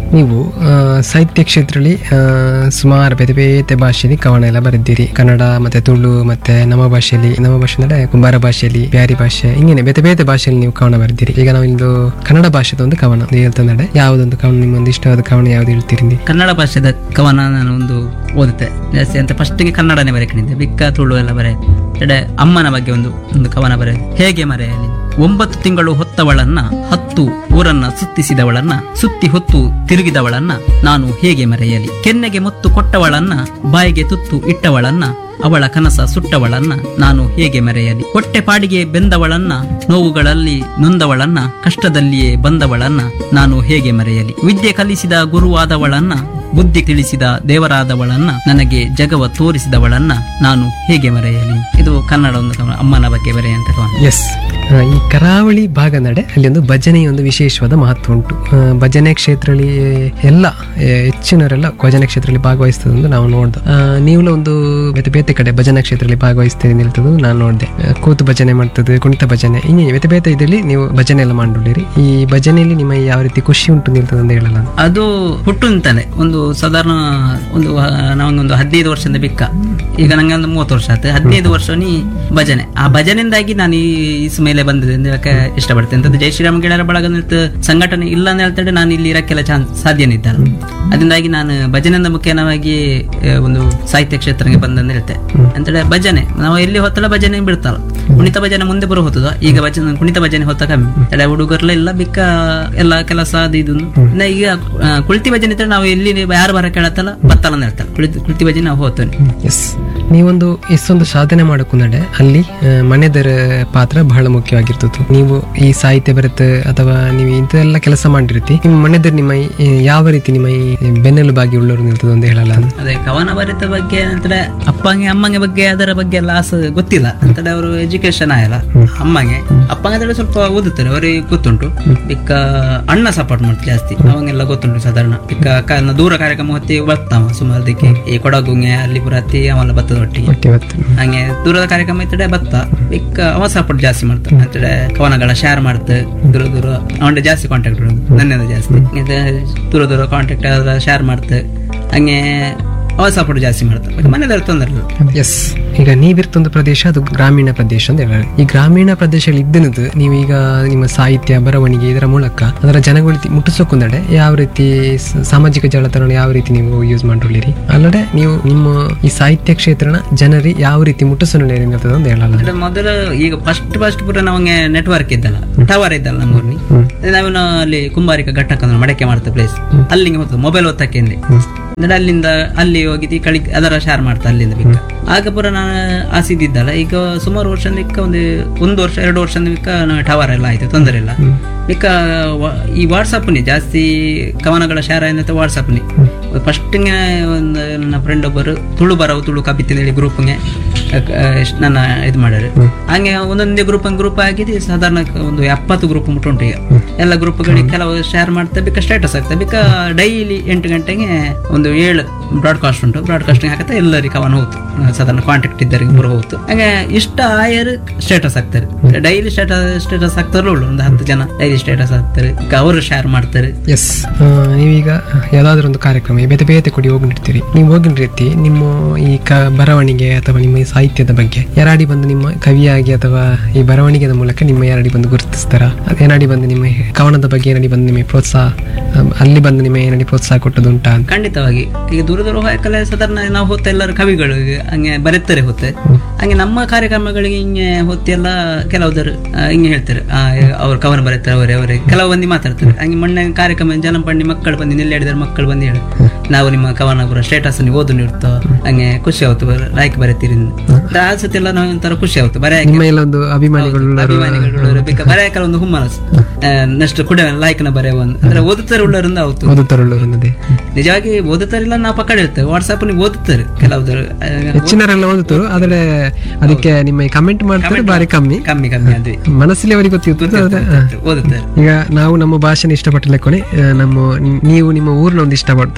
ನೀವು ಆ, ಸಾಹಿತ್ಯ ಕ್ಷೇತ್ರದಲ್ಲಿ ಆ, ಸುಮಾರು ಬೇತೆ ಬೇತೆ ಭಾಷೆಯಲ್ಲಿ ಕವನ ಎಲ್ಲ ಬರೆದಿರಿ ಕನ್ನಡ ಮತ್ತೆ ತುಳು ಮತ್ತೆ ನಮ್ಮ ಭಾಷೆಯಲ್ಲಿ ನಮ್ಮ ಭಾಷೆ ಅಂದ್ರೆ ಕುಂಬಾರ ಭಾಷೆಯಲ್ಲಿ ಬ್ಯಾರಿ ಭಾಷೆ ಹಿಂಗೇನೆ ಬೇತೆ ಬೇತೆ ಭಾಷೆಯಲ್ಲಿ ನೀವು ಕವನ ಬರೆದಿರಿ ಈಗ ನಾವು ಇಂದು ಕನ್ನಡ ಭಾಷೆದ ಒಂದು ಕವನ ಒಂದು ಹೇಳ್ತಂದ್ರೆ ಯಾವುದೊಂದು ಕವನ ನಿಮ್ಮೊಂದು ಇಷ್ಟವಾದ ಕವನ ಯಾವ್ದು ಹೇಳ್ತೀರಿ ನೀವು? ಕನ್ನಡ ಭಾಷೆದ ಕವನ ನಾನು ಒಂದು ಓದುತ್ತೆ ಜಾಸ್ತಿ ಅಂತ ಫಸ್ಟಿಗೆ ಕನ್ನಡನೇ ಬರೆಕೊಂಡಿದ್ದೆ ಬಿಕ್ಕ ತುಳು ಎಲ್ಲ ಬರೆ ಎಡೆ ಅಮ್ಮನ ಬಗ್ಗೆ ಒಂದು ಒಂದು ಕವನ ಬರೆ ಹೇಗೆ ಮರೆಯಲಿ ಒಂಬತ್ತು ತಿಂಗಳು ಹೊತ್ತವಳನ್ನ ಹತ್ತು ಊರನ್ನ ಸುತ್ತಿಸಿದವಳನ್ನ ಸುತ್ತಿ ಹೊತ್ತು ತಿರುಗಿದವಳನ್ನ ನಾನು ಹೇಗೆ ಮರೆಯಲಿ ಕೆನ್ನೆಗೆ ಮುತ್ತು ಕೊಟ್ಟವಳನ್ನ ಬಾಯಿಗೆ ತುತ್ತು ಇಟ್ಟವಳನ್ನ ಅವಳ ಕನಸ ಸುಟ್ಟವಳನ್ನ ನಾನು ಹೇಗೆ ಮರೆಯಲಿ ಹೊಟ್ಟೆ ಪಾಡಿಗೆ ಬೆಂದವಳನ್ನ ನೋವುಗಳಲ್ಲಿ ನೊಂದವಳನ್ನ ಕಷ್ಟದಲ್ಲಿಯೇ ಬಂದವಳನ್ನ ನಾನು ಹೇಗೆ ಮರೆಯಲಿ ವಿದ್ಯೆ ಕಲಿಸಿದ ಗುರುವಾದವಳನ್ನ ಬುದ್ಧಿ ತಿಳಿಸಿದ ದೇವರಾದವಳನ್ನ ನನಗೆ ಜಗವ ತೋರಿಸಿದವಳನ್ನ ನಾನು ಹೇಗೆ ಮರೆಯಲಿ ಇದು ಕನ್ನಡ ಒಂದು ಕವನ, ಅಮ್ಮನ ಬಗ್ಗೆ ಬರೆಯುವಂತ ಕವನ ಎಸ್ ಈ ಕರಾವಳಿ ಭಾಗ ನಡೆ ಅಲ್ಲಿ ಒಂದು ಭಜನೆಯ ಒಂದು ವಿಶೇಷವಾದ ಮಹತ್ವ ಉಂಟು ಆ, ಭಜನೆ ಕ್ಷೇತ್ರದಲ್ಲಿ ಎಲ್ಲ ಆ, ಹೆಚ್ಚಿನವರೆಲ್ಲ ಭಜನೆ ಕ್ಷೇತ್ರದಲ್ಲಿ ಭಾಗವಹಿಸ್ತದಂದು ನಾವು ನೋಡ್ದು ಆ, ನೀವುಲ ಒಂದು ಬೇತೆ ಬೇತೆ ಕಡೆ ಭಜನಾ ಕ್ಷೇತ್ರದಲ್ಲಿ ಭಾಗವಹಿಸ್ತೇನೆ ನಿಲ್ತದ್ದು ನಾನು ನೋಡಿದೆ ಕೂತು ಭಜನೆ ಮಾಡ್ತದೆ ಕುಣಿತ ಭಜನೆ ಹಿಂಗೆ ಬೇತೆ ಬೇತೆ ಇದರಲ್ಲಿ ನೀವು ಭಜನೆ ಎಲ್ಲ ಮಾಡಿರಿ ಈ ಭಜನೆಯಲ್ಲಿ ನಿಮ್ಮ ಯಾವ ರೀತಿ ಖುಷಿ ಉಂಟು ನಿಲ್ತದೆ ಅಂತ ಹೇಳಲ್ಲ ನಾನು. ಅದು ಹುಟ್ಟು ಅಂತಾನೆ ಒಂದು ಸಾಧಾರಣ ಒಂದು ನಾವೊಂದು ಹದಿನೈದು ವರ್ಷದಿಂದ ಬಿಕ್ಕ ಈಗ ನಂಗೆ ಒಂದು ಮೂವತ್ತು ವರ್ಷ ಆಯ್ತು ಹದಿನೈದು ವರ್ಷ ನೀ ಭಜನೆ ಆ ಭಜನೆಯಿಂದಾಗಿ ನಾನು ಈ ಇಸ್ ಮೇಲೆ ಬಂದಿದೆ ಅಂತ ಹೇಳಕ್ಕೆ ಇಷ್ಟಪಡ್ತೇನೆ ಅಂತಂದ್ರೆ ಜೈ ಶ್ರೀರಾಮ ಗೆಳೆಯರ ಬಳಗ ಅಂತ ಸಂಘಟನೆ ಇಲ್ಲ ಅಂತ ಹೇಳ್ತಾರೆ ನಾನು ಇಲ್ಲಿ ಇರಕ್ಕೆಲ್ಲ ಚಾನ್ಸ್ ಸಾಧ್ಯನೇ ಇದ್ದಲ್ಲ ಅದರಿಂದಾಗಿ ನಾನು ಭಜನೆಯಿಂದ ಮುಖ್ಯವಾಗಿ ಆ, ಒಂದು ಸಾಹಿತ್ಯ ಕ್ಷೇತ್ರಕ್ಕೆ ಬಂದಂತ ಹೇಳ್ತೆ ಅಂತೇಳಿ ಭಜನೆ ನಾವು ಎಲ್ಲಿ ಹೊತ್ತಲ್ಲ ಭಜನೆ ಬಿಡ್ತಾರ ಕುಣಿತ ಭಜನೆ ಮುಂದೆ ಬರೋ ಹೊತ್ತದ ಈಗ ಭಜನೆ ಕುಣಿತ ಭಜನೆ ಹೊತ್ತ ಕಮ್ಮಿ ಎಳೆ ಹುಡುಗರ್ಲ ಇಲ್ಲ ಬಿಕ್ಕ ಎಲ್ಲ ಕೆಲಸ ಅದು ಇದು ಇನ್ನ ಈಗ ಆ, ಕುಳಿತಿ ಭಜನೆ ಇದ್ರೆ ನಾವು ಎಲ್ಲಿ ಯಾರು ಬರ ಕೇಳತ್ತಲ್ಲ ಬತ್ತಲ್ಲ ಅಂತ ಹೇಳ್ತಾರೆ ಕುಳಿತಿ ಕುಳಿತಿ ಭಜನೆ ನಾವು ಹೋಗ್ತೇವೆ ಎಸ್ ನೀವೊಂದು ಎಷ್ಟೊಂದು ಸಾಧನೆ ಮಾಡಕ್ಕುಂದಡೆ ಅಲ್ಲಿ ಆ, ಮನೆದರ ಪಾತ್ರ ಬಹಳ ಮುಖ್ಯವಾಗಿರ್ತದೆ ನೀವು ಈ ಸಾಹಿತ್ಯ ಬರುತ್ತೆ ಅಥವಾ ನೀವು ಇಂಥೆಲ್ಲ ಕೆಲಸ ಮಾಡಿರ್ತಿ ನಿಮ್ಮ ಮನೆದರ್ ನಿಮ್ಮ ಈ ಯಾವ ರೀತಿ ನಿಮ್ಮ ಈ ಬೆನ್ನೆಲುಬಾಗಿ ಉಳ್ಳವರು ನಿಲ್ತದೆ ಅಂತ ಹೇಳಲ್ಲ ನಾನು. ಅದೇ ಕವನ ಬರಿತ ಬಗ್ಗೆ ಅಂದ್ರೆ ಅಪ್ಪಂಗೆ ಅಮ್ಮಂಗೆ ಬಗ್ಗೆ ಅದರ ಬಗ್ಗೆ ಎಲ್ಲ ಆಸ ಗೊತ್ತಿಲ್ಲ ಅಂತಂದ್ರೆ ಅವರು ಎಜುಕೇಶನ್ ಆಯಲ್ಲ ಅಮ್ಮಂಗೆ ಅಪ್ಪಂಗೆ ಅಂದ್ರೆ ಸ್ವಲ್ಪ ಓದುತ್ತಾರೆ ಅವರಿಗೆ ಗೊತ್ತುಂಟು ಬಿಕ್ಕ ಅಣ್ಣ ಸಪೋರ್ಟ್ ಮಾಡ್ತಾರೆ ಜಾಸ್ತಿ ಅವಂಗೆಲ್ಲ ಗೊತ್ತುಂಟು ಸಾಧಾರಣ ಬಿಕ್ಕ ಕ- ದೂರ ಕಾರ್ಯಕ್ರಮ ಹೊತ್ತಿ ಬರ್ತಾವ ಸುಮಾರು ದಿಕ್ಕೆ ಈ ಕೊಡಗುಂಗೆ ಅಲ್ಲಿ ಬರತ್ತಿ ಅವೆಲ್ಲ ಬತ್ತದ ಒಟ್ಟಿಗೆ ಒಟ್ಟು ಇವತ್ತು ಹಂಗೆ ದೂರದ ಕಾರ್ಯಕ್ರಮ ಇತ್ತಡೆ ಬತ್ತ ಬಿಕ್ಕ ಅವ ಸಪೋರ್ಟ್ ಜಾಸ್ತಿ ಮಾಡ್ತಾನೆ ಅಂತೇಳಿ ಕವನಗಳ ಶೇರ್ ಮಾಡ್ತ ದೂರ ದೂರ ಅವನ್ಗೆ ಜಾಸ್ತಿ ಕಾಂಟ್ಯಾಕ್ಟ್ ನನ್ನಿಂದ ಜಾಸ್ತಿ ಇದು ದೂರ ದೂರ ಕಾಂಟ್ಯಾಕ್ಟ್ ಶೇರ್ ಮಾಡ್ತ ಹಂಗೆ ಅವ ಸಪೋರ್ಟ್ ಜಾಸ್ತಿ ಮಾಡ್ತಾರೆ ಮನೆಯವ್ರ ತೊಂದರೆ ಇಲ್ಲ ಎಸ್ ಈಗ ನೀವಿರ್ತೊಂದು ಪ್ರದೇಶ ಅದು ಗ್ರಾಮೀಣ ಪ್ರದೇಶ ಅಂತ ಹೇಳಿ ಈ ಗ್ರಾಮೀಣ ಪ್ರದೇಶದಲ್ಲಿ ಇದ್ದನದು ನೀವು ಈಗ ನಿಮ್ಮ ಸಾಹಿತ್ಯ ಬರವಣಿಗೆ ಇದರ ಮೂಲಕ ಅದರ ಜನಗಳಿಗೆ ಮುಟ್ಟಿಸೋಕೊಂದಡೆ ಯಾವ ರೀತಿ ಸ- ಸಾಮಾಜಿಕ ಜಾಲತಾಣ ಯಾವ ರೀತಿ ನೀವು ಯೂಸ್ ಮಾಡಿರಿ ಅಲ್ಲದೆ ನೀವು ನಿಮ್ಮ ಈ ಸಾಹಿತ್ಯ ಕ್ಷೇತ್ರನ ಜನರಿ ಯಾವ ರೀತಿ ಮುಟ್ಟಿಸೋಣ ಅಂತ ಹೇಳಲ್ಲ ಅಂದ್ರೆ ಮೊದಲು ಈಗ ಫಸ್ಟ್ ಫಸ್ಟ್ ಪುಟ ನಮಗೆ ನೆಟ್ವರ್ಕ್ ಇದ್ದಲ್ಲ ಟವರ್ ಇದ್ದಲ್ಲ ನಮ್ಮ ಊರ್ನಿ ನಾವು ಅಲ್ಲಿ ಕುಂಬಾರಿಕ ಘಟ್ಟಕ ಅಂದ್ರೆ ಮಡಕೆ ಮಾಡ್ತಾ ಪ್ಲೇಸ್ ಅಲ್ಲಿಗೆ ಹೋಗ್ತದೆ ಮೊಬೈಲ್ ಒತ್ತಕ್ಕೆ ಅಂದ್ರೆ ಅಲ್ಲಿಂದ ಅಲ್ಲಿ ಹೋಗಿದ್ದು ಕಳಿ ಅದರ ಶೇರ್ ಮಾಡ್ತಾ ಅಲ್ಲಿಂದ ಬಿಕ್ಕ ಆಗ ಪುರ ನಾನು ಆಸಿದ್ದಿದ್ದಲ್ಲ ಈಗ ಸುಮಾರು ವರ್ಷದಿಂದ ಬಿಕ್ಕ ಒಂದು ಒಂದು ವರ್ಷ ಎರಡು ವರ್ಷದಿಂದ ಬಿಕ್ಕ ಟವರ್ ಎಲ್ಲ ಆಯ್ತು ತೊಂದರೆ ಇಲ್ಲ ಬಿಕ್ಕ ವ- ಈ ವಾಟ್ಸಪ್ನಿ ಜಾಸ್ತಿ ಕವನಗಳ ಶೇರ್ ಏನಂತ ವಾಟ್ಸಪ್ನಿ ಫಸ್ಟ್ಗೆ ಒಂದು ನನ್ನ ಫ್ರೆಂಡ್ ಒಬ್ಬರು ತುಳು ಬರವು ತುಳು ಕಬಿತ್ತಿನ ಹೇಳಿ ಗ್ರೂಪ್ಗೆ ನನ್ನ ಇದು ಮಾಡ್ಯಾರ ಹಂಗೆ ಒಂದೊಂದೇ ಗ್ರೂಪ್ ಗ್ರೂಪ್ ಆಗಿದೆ ಸಾಧಾರಣ ಒಂದು ಎಪ್ಪತ್ತು ಗ್ರೂಪ್ ಮುಟ್ಟುಂಟು ಈಗ ಎಲ್ಲ ಗ್ರೂಪ್ಗಳಿಗೆ ಕೆಲವು ಶೇರ್ ಮಾಡ್ತಾ ಬೇಕಾ ಸ್ಟೇಟಸ್ ಆಗ್ತದೆ ಬೇಕಾ ಡೈಲಿ ಎಂಟು ಗಂಟೆಗೆ ಒಂದು ಏಳು ಬ್ರಾಡ್ಕಾಸ್ಟ್ ಉಂಟು ಬ್ರಾಡ್ಕಾಸ್ಟಿಂಗ್ ಹಾಕತ್ತೆ ಎಲ್ಲರಿಗೆ ಕವನ ಹೋಗ್ತು ಸಾಧಾರಣ ಕಾಂಟ್ಯಾಕ್ಟ್ ಇದ್ದರಿಗೆ ಪೂರ ಹೋಗ್ತು ಹಾಗೆ ಇಷ್ಟ ಆಯರ್ ಸ್ಟೇಟಸ್ ಹಾಕ್ತಾರೆ ಡೈಲಿ ಸ್ಟೇಟಸ್ ಸ್ಟೇಟಸ್ ಹಾಕ್ತಾರಲ್ಲ ಒಂದು ಹತ್ತು ಜನ ಡೈಲಿ ಸ್ಟೇಟಸ್ ಹಾಕ್ತಾರೆ ಈಗ ಅವರು ಶೇರ್ ಮಾಡ್ತಾರೆ ಎಸ್ ನೀವೀಗ ಯಾವ್ದಾದ್ರು ಒಂದು ಕಾರ್ಯಕ್ರಮ ಈ ಬೇತೆ ಬೇತೆ ಕೊಡಿ ಹೋಗಿರ್ತೀರಿ ನೀವು ಹೋಗಿನ ರೀತಿ ನಿಮ್ಮ ಈ ಕ ಬರವಣಿಗೆ ಅಥವಾ ನಿಮ್ಮ ಈ ಸಾಹಿತ್ಯದ ಬಗ್ಗೆ ಯಾರಾಡಿ ಬಂದು ನಿಮ್ಮ ಕವಿಯಾಗಿ ಅಥವಾ ಈ ಬರವಣಿಗೆದ ಮೂಲಕ ನಿಮ್ಮ ಯಾರಾಡಿ ಬಂದು ಗುರುತಿಸ್ತಾರ ಅದು ಏನಾಡಿ ಬಂದು ನಿಮ್ಮ ಕವನದ ಬಗ್ಗೆ ಏನಾಡಿ ಬಂದು ನಿಮಗೆ ಪ್ರೋತ್ಸಾಹ ಅಮ್, ಅಲ್ಲಿ ಬಂದು ನಿಮಗೆ ಏನಾಡಿ ಪ್ರೋತ್ಸಾಹ ಕೊಟ್ಟದುಂಟಾ ಅಂತ ಖಂಡಿತವಾಗಿ ಈಗ ದೂರ ದೂರ ಹೋಗಕ್ಕಲ್ಲ ಸಾಧಾರಣ ನಾವು ಹೊತ್ತ ಎಲ್ಲರೂ ಕವಿಗಳು ಹಂಗೆ ಬರೀತಾರೆ ಹೊತ್ತೆ ಹಂಗೆ ನಮ್ಮ ಕಾರ್ಯಕ್ರಮಗಳಿಗೆ ಹಿಂಗೆ ಹೊತ್ತೆಲ್ಲ ಕೆಲವುದರು ಆ, ಹಿಂಗೆ ಹೇಳ್ತಾರೆ ಆ, ಅವ್ರು ಕವನ ಬರೀತಾರೆ ಅವರೇ ಅವರೇ ಕೆಲವು ಮಂದಿ ಮಾತಾಡ್ತಾರೆ ಹಂಗೆ ಮೊನ್ನೆ ಕಾರ್ಯಕ್ರಮ ಜನಪಂಡಿ ಮಕ್ಕಳು ಬಂದು ನಿಲ್ಲಿ ಹೇಳಿದಾರೆ ಮಕ್ಕಳು ಬಂದು ಹೇಳಿ ನಾವು ನಿಮ್ಮ ಕವನ ಪುರ ಸ್ಟೇಟಸ್ ನೀವು ಓದು ನೀಡ್ತೋ ಹಂಗೆ ಖುಷಿ ಆಯ್ತು ಲೈಕ್ ಬರೀತೀರಿ ಅಂತ. ಆ ಸತಿ ಎಲ್ಲ ನಾವು ಒಂಥರ ಖುಷಿ ಆಯ್ತು ಬರೀ ನಿಮ್ಮ ಎಲ್ಲ ಒಂದು ಅಭಿಮಾನಿಗಳು ಅಭಿಮಾನಿಗಳು ಬೇಕಾ ಬರೆಯಕ್ಕೆ ಒಂದು ಹುಮ್ಮನಸ್ ನೆಕ್ಸ್ಟ್ ಕುಡ ಲೈಕ್ ನ ಬರೆಯ ಒಂದು ಅಂದ್ರೆ ಓದುತ್ತಾರೆ ಉಳ್ಳರಿಂದ ಆಯ್ತು ಓದುತ್ತರುಳ್ಳವರು ಅನ್ನೋದೇ ನಿಜವಾಗಿ ಓದುತ್ತಾರಿಲ್ಲ ನಾವು ಪಕ್ಕಡ ಇರ್ತೇವೆ ವಾಟ್ಸಪ್ ನೀವು ಓದುತ್ತಾರೆ ಕೆಲವರು ಹೆಚ್ಚಿನರೆಲ್ಲ ಓದುತ್ತರು ಆದ್ರೆ ಅದಕ್ಕೆ ನಿಮ್ಮ ಕಮೆಂಟ್ ಮಾಡ್ತಾರೆ ಬಾರಿ ಕಮ್ಮಿ ಕಮ್ಮಿ ಕಮ್ಮಿ ಅದ್ವಿ ಮನಸ್ಸಲ್ಲಿ ಅವರಿಗೆ ಗೊತ್ತಿರ್ತದೆ ಆದ್ರೆ, ಆ. ಓದುತ್ತಾರೆ ಈಗ ನಾವು ನಮ್ಮ ಭಾಷೆನ ಇಷ್ಟಪಟ್ಟಲೆ ಕೊನೆ ಆ, ನಮ್ಮ ನೀವು ನಿಮ್ಮ ಊರ್ನ ಒಂದು ಇಷ್ಟಪಡ್ತದೊಂದು ಇರ್ತದೆ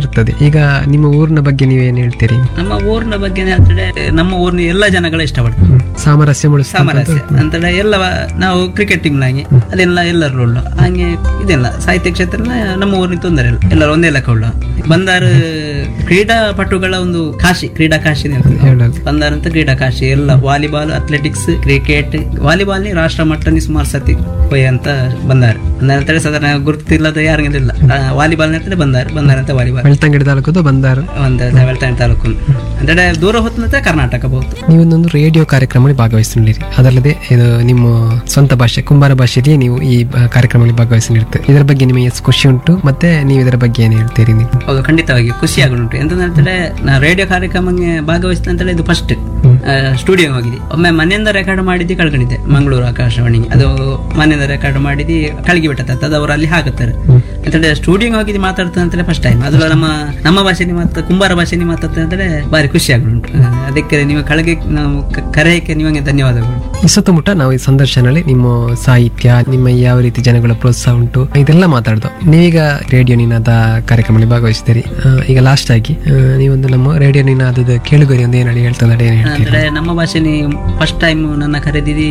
ಬರ್ತದೆ ಈಗ ನಿಮ್ಮ ಊರಿನ ಬಗ್ಗೆ ನೀವೇನ್ ಹೇಳ್ತೀರಿ ನಮ್ಮ ಊರಿನ ಬಗ್ಗೆ ಹೇಳ್ತಾರೆ ನಮ್ಮ ಊರಿನ ಎಲ್ಲ ಜನಗಳು ಇಷ್ಟಪಡ್ತಾರೆ ಹ್ಮ್. ಸಾಮರಸ್ಯ ಮೂಡಿಸ್ತಾ ಸಾಮರಸ್ಯ ಅಂತೇಳಿ ಎಲ್ಲ ಎಲ್ಲ ಕ್ರಿಕೆಟ್ ಟೀಮ್ ನಾಗೆ ಅದೆಲ್ಲ ಎಲ್ಲರೂ ಉಳ್ಳು ಹಂಗೆ ಇದೆಲ್ಲ ಸಾಹಿತ್ಯ ಕ್ಷೇತ್ರ ನಮ್ಮ ಊರಿನ ತೊಂದರೆ ಇಲ್ಲ ಎಲ್ಲರೂ ಒಂದೇ ಲೆಕ್ಕ ಉಳ್ಳು ಬಂದಾರ ಕ್ರೀಡಾಪಟುಗಳ ಒಂದು ಕಾಶಿ ಕ್ರೀಡಾ ಕಾಶಿ ಹೇಳಲ್ಲ ಬಂದಾರ ಅಂತ ಕ್ರೀಡಾ ಕಾಶಿ ಎಲ್ಲ ವಾಲಿಬಾಲ್ ಅಥ್ಲೆಟಿಕ್ಸ್ ಕ್ರಿಕೆಟ್ ವಾಲಿಬಾಲ್ ರಾಷ್ಟ್ರ ಮಟ್ಟನಿ ಸುಮಾರು ಸತಿ ಹೋಯ್ ಅಂತ ಬಂದಾರ ಅಂತೇಳಿ ಸಾಧಾರಣ ಗುರುತಿಲ್ಲದ ಯಾರಿಗಿಲ್ಲ ವಾಲಿಬಾಲ್ ಅಂತೇಳಿ ಬಂದಾರ ಬಂದಾರ ಅಂತ ವಾಲಿಬಾಲ್ ಬೆಳ್ತಂಗಡಿ ತಾಲೂಕದು ಬಂದಾರ ಒಂದು ಬೆಳ್ತಾಣಿ ತಾಲೂಕು ಅಂದ್ರೆ ದೂರ ಹೊತ್ತಂತ ಕರ್ನಾಟಕ ಬಹುದು ನೀವೊಂದೊಂದು ರೇಡಿಯೋ ಕಾರ್ಯಕ್ರಮದಲ್ಲಿ ಭಾಗವಹಿಸ್ತಿದ್ದೀರಿ ಅದಲ್ಲದೆ ಇದು ನಿಮ್ಮ ಸ್ವಂತ ಭಾಷೆ ಕುಂಬಾರ ಭಾಷೆಯಲ್ಲಿ ನೀವು ಈ ಬ- ಕಾರ್ಯಕ್ರಮದಲ್ಲಿ ಭಾಗವಹಿಸಿರ್ತೀರಿ ಇದರ ಬಗ್ಗೆ ನಿಮಗೆ ಎಷ್ಟು ಖುಷಿ ಉಂಟು ಮತ್ತೆ ನೀವು ಇದರ ಬಗ್ಗೆ ಏನು ಹೇಳ್ತೀರಿ ನೀವು ಹೌದು ಖಂಡಿತವಾಗಿ ಖುಷಿಯಾಗುಂಟು ಎಂತಂದ್ರೆ ನಾ ರೇಡಿಯೋ ಕಾರ್ಯಕ್ರಮಕ್ಕೆ ಭಾಗವಹಿಸಿದ ಅಂತೇಳಿ ಇದು ಫಸ್ಟ್ ಸ್ಟುಡಿಯೋ ಹೋಗಿದೆ ಒಮ್ಮೆ ಮನೆಯಿಂದ ರೆಕಾರ್ಡ್ ಮಾಡಿದ್ದು ಕಳ್ಕೊಂಡಿದ್ದೆ ಮಂಗಳೂರು ಆಕಾಶವಾಣಿಗೆ ಅದು ಮನೆಯಿಂದ ರೆಕಾರ್ಡ್ ಮಾಡಿದ್ದು ಕಳಗಿ ಬಿಟ್ಟತ್ತೆ ಅದು ಅವರು ಅಲ್ಲಿ ಹಾಕುತ್ತಾರೆ ಅಂತೇಳಿ ಸ್ಟುಡಿಯೋ ಹೋಗಿದ್ದು ಮಾತಾಡ್ತಾರೆ ಅಂತೇಳಿ ಫಸ್ಟ್ ಟೈಮ್ ಅದು ನಮ್ಮ ನಮ್ಮ ಭಾಷೆನಿ ಮಾತ ಕುಂಬಾರ ಭಾಷೆನಿ ಮಾತಾಡ್ತಾರೆ ಅಂತೇಳಿ ಭಾರಿ ಖುಷಿ ಆಗುಂಟು ಅದಕ್ಕೆ ನೀವು ಕಳಗೆ ನಾವು ಕ- ಕರೆಯಕ್ಕೆ ನಿಮಗೆ ಧನ್ಯವಾದಗಳು ಈ ಸುತ್ತಮುತ್ತ ನಾವು ಈ ಸಂದರ್ಶನದಲ್ಲಿ ನಿಮ್ಮ ಸಾಹಿತ್ಯ ನಿಮ್ಮ ಯಾವ ರೀತಿ ಜನಗಳ ಪ್ರೋತ್ಸಾಹ ಉಂಟು ಇದೆಲ್ಲ ಮಾತಾಡ್ದು ನೀವೀಗ ರೇಡಿಯೋ ನಿನಾದ ಕಾರ್ಯಕ್ರಮದಲ್ಲಿ ಭಾಗವಹಿಸ್ತೀರಿ ಆ, ಈಗ ಲಾಸ್ಟ್ ಆಗಿ ಆ, ನೀವೊಂದು ನಮ್ಮ ರೇಡಿಯೋ ನಿನಾದದ ಕೇಳುಗರಿ ಒಂದು ಏನು ಹೇಳಿ ಹೇಳ್ತದೆ ಏನು ಹೇಳ್ತೀರಿ ಅಂದ್ರೆ ನಮ್ಮ ಭಾಷೆನಿ ಫಸ್ಟ್ ಟೈಮ್ ನನ್ನ ಕರೆದಿರಿ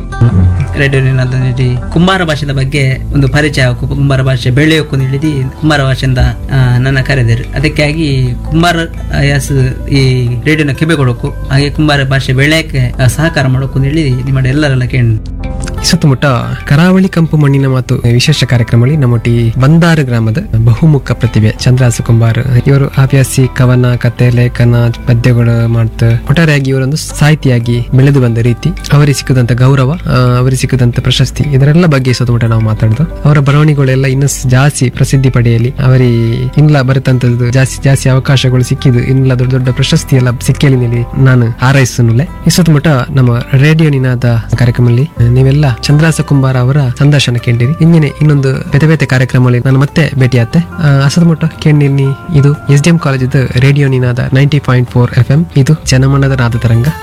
ರೇಡಿಯೋ ನಿನಾದಲ್ಲಿ ಕುಂಬಾರ ಭಾಷೆದ ಬಗ್ಗೆ ಒಂದು ಪರಿಚಯ ಆಗು ಕುಂಬಾರ ಭಾಷೆ ಬೆಳೆಯೋಕು ಹೇಳಿದಿ ಕುಂಬಾರ ಭಾಷೆಯಿಂದ ಆ, ನನ್ನ ಕರೆದಿರು ಅದಕ್ಕಾಗಿ ಕುಂಬಾರ ಯಾಸ್ ಈ ರೇಡಿಯೋನ ಕಿಬೆ ಕೊಡೋಕು ಹಾಗೆ ಕುಂಬಾರ ಭಾಷೆ ಬೆಳೆಯಕ್ಕೆ ಆ, ಸಹಕಾರ ಮಾಡೋಕು ಅಂತ ಹೇಳಿ ನಿಮ್ಮ ಎಲ್ಲರೆಲ್ಲ ಕೇಳಿ ಈ ಸುತ್ತಮುತ್ತ ಕರಾವಳಿ ಕಂಪು ಮಣ್ಣಿನ ಮಾತು ವಿಶೇಷ ಕಾರ್ಯಕ್ರಮದಲ್ಲಿ ನಮ್ಮೊಟ್ಟಿ ಬಂದಾರ ಗ್ರಾಮದ ಬಹುಮುಖ ಪ್ರತಿಭೆ ಚಂದ್ರಾಸ ಕುಂಬಾರ್ ಇವರು ಹವ್ಯಾಸಿ ಕವನ ಕತೆ ಲೇಖನ ಪದ್ಯಗಳು ಮಾಡ್ತಾ ಒಟ್ಟಾರೆಯಾಗಿ ಇವರೊಂದು ಸಾಹಿತಿಯಾಗಿ ಬೆಳೆದು ಬಂದ ರೀತಿ ಅವರಿಗೆ ಸಿಕ್ಕದಂತ ಗೌರವ ಆ, ಅವರಿಗೆ ಸಿಕ್ಕದಂತ ಪ್ರಶಸ್ತಿ ಇದರೆಲ್ಲ ಬಗ್ಗೆ ಈ ಸುತ್ತಮುತ್ತ ನಾವು ಮಾತಾಡ್ದು ಅವರ ಬರವಣಿಗೆಗಳೆಲ್ಲ ಇನ್ನೂ ಜಾಸ್ತಿ ಪ್ರಸಿದ್ಧಿ ಪಡೆಯಲಿ ಅವರಿಗೆ ಇನ್ನಲ್ಲ ಬರುತ್ತಂತದ್ದು ಜಾಸ್ತಿ ಜಾಸ್ತಿ ಅವಕಾಶಗಳು ಸಿಕ್ಕಿದ್ದು ಇನ್ನಲ್ಲ ದೊಡ್ಡ ದೊಡ್ಡ ಪ್ರಶಸ್ತಿ ಎಲ್ಲ ಸಿಕ್ಕಲಿ ನೀಲಿ ನಾನು ಹಾರೈಸುನುಲೆ ಈ ಸುತ್ತಮುತ್ತ ನಮ್ಮ ರೇಡಿಯೋ ನಿನಾದ ಕಾರ್ಯಕ್ರಮದಲ್ಲಿ ನೀವೆಲ್ಲ ಚಂದ್ರಾಸ ಕುಂಬಾರ ಅವರ ಸಂದರ್ಶನ ಕೇಳಿರಿ ಇನ್ನೇನೆ ಇನ್ನೊಂದು ಬೇತೆ ಬೇತೆ ಕಾರ್ಯಕ್ರಮದಲ್ಲಿ ನಾನು ಮತ್ತೆ ಭೇಟಿಯಾತೆ ಅಸದಮುಟ್ಟ ಕೇಳಿನಿ ಇದು S D M college radio Ninaada ninety point four F M ಇದು ಜನಮನದ ನಾದ ತರಂಗ